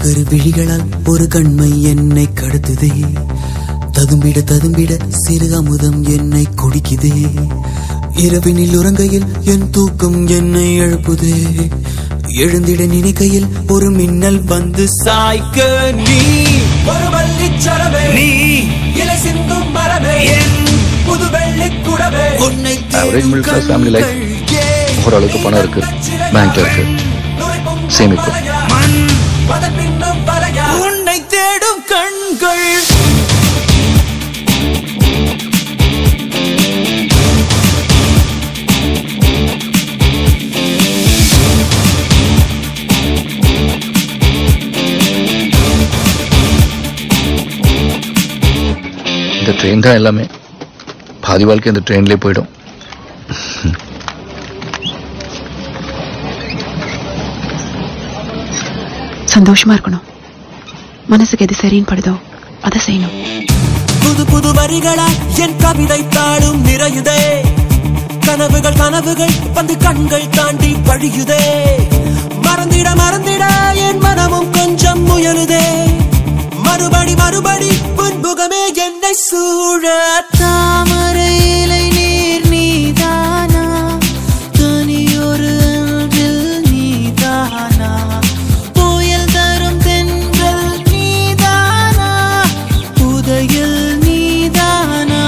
கரு விழிகளால் ஒரு கண்மை என்னை கடத்துதே ததும்பிட ததும்பிட சிறு அமுதம் என்னை குடிக்குதே இரவினில் உறங்கையில் என் தூக்கம் என்னை எழுப்புதே எழுந்திட நினைக்கையில் ஒரு மின்னல் வந்து சாய்க்க நீ ஒரு வள்ளிச்சரமே நீ இலை சிந்தும் மரமே என் புது வெள்ளி குடவே உன்னை Average middle class family life. ஓரளவுக்கு பணம் இருக்கு பேங்க்ல இருக்கு சேமிப்பு அதன் பின்னும் வரையா உன்னை தேடும் கண்கள் இந்த ட்ரெயின் தான் எல்லாமே பாதி வாழ்க்கை இந்த ட்ரெயின்லேயே போயிடும் சந்தோஷமா இருக்கணும் மனசுக்கு எது சரின்னு படுதோ அதை செய்யணும் புது புது வரிகளா என் கவிதை தாளும் நிறையுதே கனவுகள் கனவுகள் வந்து கண்கள் தாண்டி வழியுதே மறந்திட மறந்திட என் மனமும் கொஞ்சம் முயலுதே மறுபடி மறுபடி புன்புகமே என்னை சூழ தாமரை இலை நீர் நீதானா தனியொரு அன்றில் நீதானா புயல் தரும் தென்றல் நீதானா புதையல் நீதானா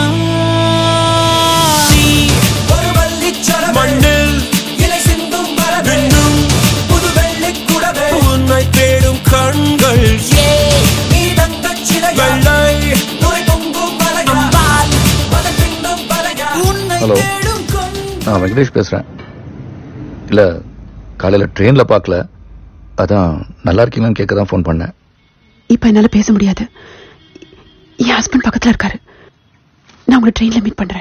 நீ ஒரு வள்ளிச்சரம் மண்ணில் இலை சிந்தும் மரபெண்ணும் புது வெள்ளி குடவே உன்னை தேடும் கண்கள் ஏ நீ தங்கச் சிலையா வெள்ளை நுரை பொங்கும் மலையா அதன் பின்னும் வரையா உன்னை Hello. தேடும் கண்கள் நான் வெங்கடேஷ் பேசுறேன் இல்ல காலையில ட்ரெயின்ல பார்க்கல அதான் நல்லா இருக்கீங்களான்னு கேட்க தான் ஃபோன் பண்ணேன் இப்ப என்னால பேச முடியாது என் ஹஸ்பண்ட் பக்கத்துல இருக்காரு நான் உங்களை ட்ரெயின்ல மீட் பண்றேன்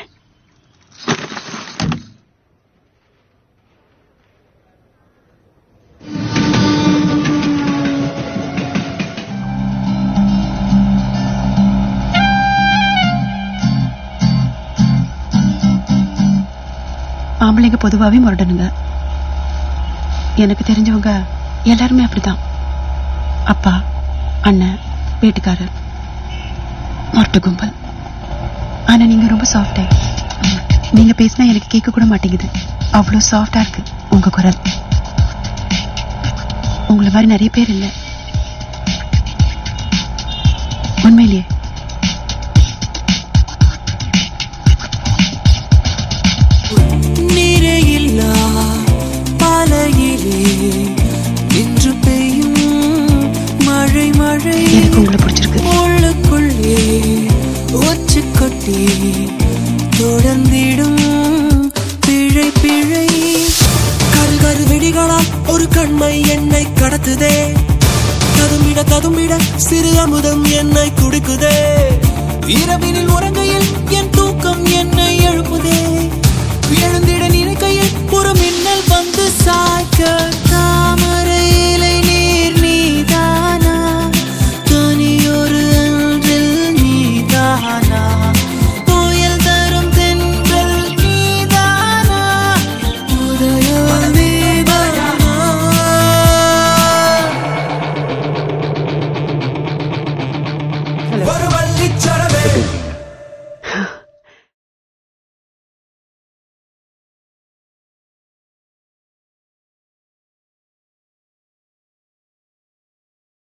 ஆம்பளைங்க பொதுவாவே முரடனுங்க எனக்கு தெரிஞ்சவங்க எல்லாருமே அப்படிதான் அப்பா அண்ணன் வீட்டுக்காரர் மொரட்டு கும்பல் ஆனா நீங்க ரொம்ப சாஃப்டே நீங்க பேசினா எனக்கு கேட்க கூட மாட்டேங்குது அவ்வளோ சாஃப்டா இருக்கு உங்க குரல் உங்களை மாதிரி நிறைய பேர் இல்லை உண்மையிலேயே நிறையில்லா பாலையிலே நின்று பெய்யும் மழை மழை எனக்கு உங்களை பிடிச்சிருக்கு உள்ளுக்குள்ளே ஒச்சு கொட்டி தொடர்ந்திடும் பிழை பிழை கரு கரு வெடிகளால் ஒரு கண்மை என்னை கடத்துதே ததும்பிட ததும்பிட சிறு அமுதம் என்னை குடிக்குதே இரவினில் உறங்க